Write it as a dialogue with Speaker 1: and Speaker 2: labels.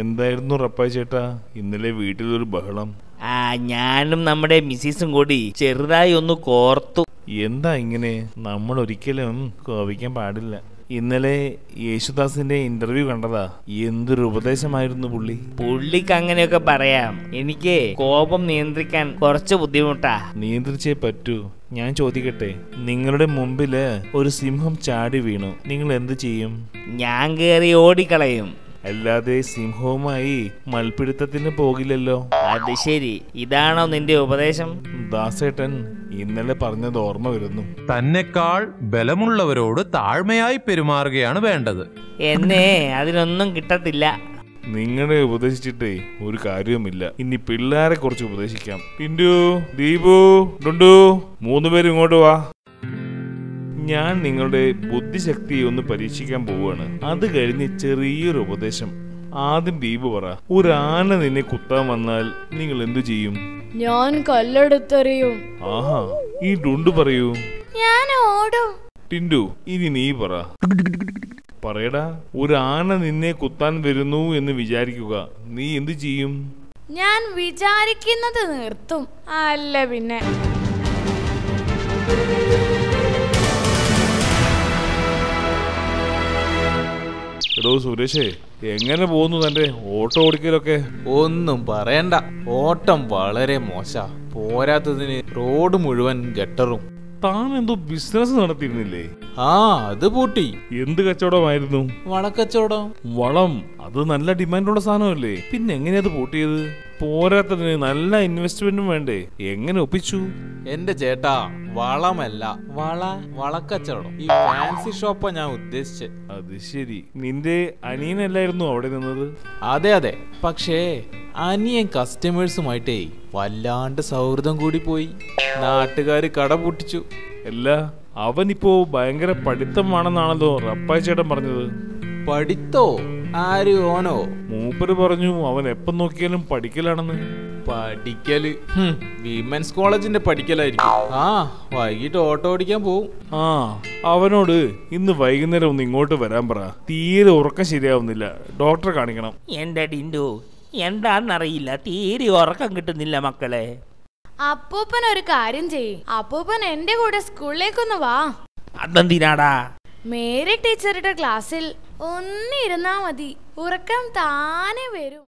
Speaker 1: എന്തായിരുന്നു റപ്പായി ചേട്ടാ ഇന്നലെ വീട്ടിലൊരു ബഹളം
Speaker 2: ആ ഞാനും നമ്മുടെ മിസ്സിസും കൂടി ചെറുതായി ഒന്ന് കോർത്തു
Speaker 1: എന്താ ഇങ്ങനെ നമ്മൾ ഒരിക്കലും കോപിക്കാൻ പാടില്ല ഇന്നലെ യേശുദാസിന്റെ ഇന്റർവ്യൂ കണ്ടതാ എന്തൊരു ഉപദേശമായിരുന്നു പുള്ളി
Speaker 2: പുള്ളിക്ക് അങ്ങനെയൊക്കെ പറയാം എനിക്ക് കോപം നിയന്ത്രിക്കാൻ കുറച്ച് ബുദ്ധിമുട്ടാ
Speaker 1: നിയന്ത്രിച്ചേ പറ്റൂ ഞാൻ ചോദിക്കട്ടെ നിങ്ങളുടെ മുമ്പില് ഒരു സിംഹം ചാടി വീണു നിങ്ങൾ എന്ത് ചെയ്യും
Speaker 2: ഞാൻ കേറി ഓടിക്കളയും
Speaker 1: അല്ലാതെ സിംഹവുമായി മൽപ്പിടുത്തത്തിന് പോകില്ലല്ലോ
Speaker 2: അത് ശരി ഇതാണോ നിന്റെ ഉപദേശം
Speaker 1: ദാസേട്ടൻ ഇന്നലെ പറഞ്ഞത് ഓർമ്മ വരുന്നു
Speaker 3: തന്നെക്കാൾ ബലമുള്ളവരോട് താഴ്മയായി പെരുമാറുകയാണ് വേണ്ടത്
Speaker 2: എന്നെ അതിനൊന്നും കിട്ടത്തില്ല
Speaker 1: നിങ്ങളെ ഉപദേശിച്ചിട്ടേ ഒരു കാര്യവുമില്ല ഇനി പിള്ളേരെ കുറിച്ച് ഉപദേശിക്കാം ടിൻഡു ദീപു ഡുണ്ടു മൂന്നുപേരും ഇങ്ങോട്ട് വാ ഞാൻ നിങ്ങളുടെ ബുദ്ധിശക്തി ഒന്ന് പരീക്ഷിക്കാൻ പോവുകയാണ് അത് കഴിഞ്ഞ് ചെറിയൊരു ഉപദേശം ആദ്യം ദീപു പറ ഒരു ആന നിന്നെ കുത്താൻ വന്നാൽ നിങ്ങൾ എന്തു ചെയ്യും
Speaker 4: ഞാൻ കല്ലെടുത്തെറിയും
Speaker 1: ആഹാ ഈ ഡുണ്ടു പറയൂ
Speaker 4: ഞാൻ ഓടും
Speaker 1: ടിൻഡു ഇനി നീ പറ പറയടാ ഒരു ആന നിന്നെ കുത്താൻ വരുന്നു എന്ന് വിചാരിക്കുക നീ എന്തു ചെയ്യും
Speaker 4: ഞാൻ വിചാരിക്കുന്നത് നിർത്തും അല്ല പിന്നെ
Speaker 1: എടോ സുരേഷേ എങ്ങനെ പോകുന്നു തന്റെ ഓട്ടോ ഓടിക്കലൊക്കെ
Speaker 5: ഒന്നും പറയണ്ട ഓട്ടം വളരെ മോശ പോരാത്തതിന് റോഡ് മുഴുവൻ ഗട്ടറും
Speaker 1: താൻ എന്തോ ബിസിനസ് നടത്തിയിരുന്നില്ലേ
Speaker 5: ആ അത് പൂട്ടി
Speaker 1: എന്ത് കച്ചവടമായിരുന്നു
Speaker 5: വളക്കച്ചവടം
Speaker 1: വളം അത് നല്ല ഡിമാൻഡുള്ള സാധനമല്ലേ പിന്നെ എങ്ങനെയാ അത് പൂട്ടിയത് പോരാത്തതിന് നല്ല ഇൻവെസ്റ്റ്മെന്റും വേണ്ടേ എങ്ങനെ ഒപ്പിച്ചു
Speaker 5: എന്റെ ചേട്ടാ വളമല്ല വള വളക്കച്ചവടം ഈ ഫാൻസി ഷോപ്പാ ഞാൻ ഉദ്ദേശിച്ചത്
Speaker 1: അത് ശരി നിന്റെ അനിയനല്ലായിരുന്നു അവിടെ നിന്നത്
Speaker 5: അതെ അതെ പക്ഷേ അനിയൻ കസ്റ്റമേഴ്സുമായിട്ടേ വല്ലാണ്ട് സൗഹൃദം കൂടി പോയി നാട്ടുകാര് കട പൂട്ടിച്ചു
Speaker 1: അല്ല അവനിപ്പോ ഭയങ്കര പഠിത്തമാണെന്നാണല്ലോ റപ്പായി ചേട്ടൻ പറഞ്ഞത്
Speaker 5: പഠിത്തോ ആര് ഓനോ
Speaker 1: മൂപ്പര് പറഞ്ഞു അവൻ എപ്പം നോക്കിയാലും പഠിക്കലാണെന്ന്
Speaker 5: പഠിക്കല് ഹും, വിമൻസ് കോളേജിന്റെ പഠിക്കലായിരിക്കും ആ വൈകിട്ട് ഓട്ടോ ഓടിക്കാൻ പോവും
Speaker 1: ആ അവനോട് ഇന്ന് വൈകുന്നേരം ഒന്ന് ഇങ്ങോട്ട് വരാൻ പറ തീരെ ഉറക്കം ശരിയാവുന്നില്ല ഡോക്ടറെ കാണിക്കണം
Speaker 2: എന്റെ ഡിൻഡു എന്താന്നറിയില്ല തീരെ ഉറക്കം കിട്ടുന്നില്ല മക്കളെ
Speaker 4: അപ്പൂപ്പൻ ഒരു കാര്യം ചെയ്യ് അപ്പൂപ്പൻ എന്റെ കൂടെ സ്കൂളിലേക്കൊന്ന് വാ
Speaker 2: അതെന്തിനാടാ
Speaker 4: മേരി ടീച്ചറുടെ ക്ലാസ്സിൽ ഒന്നിരുന്നാ മതി ഉറക്കം താനെ വരും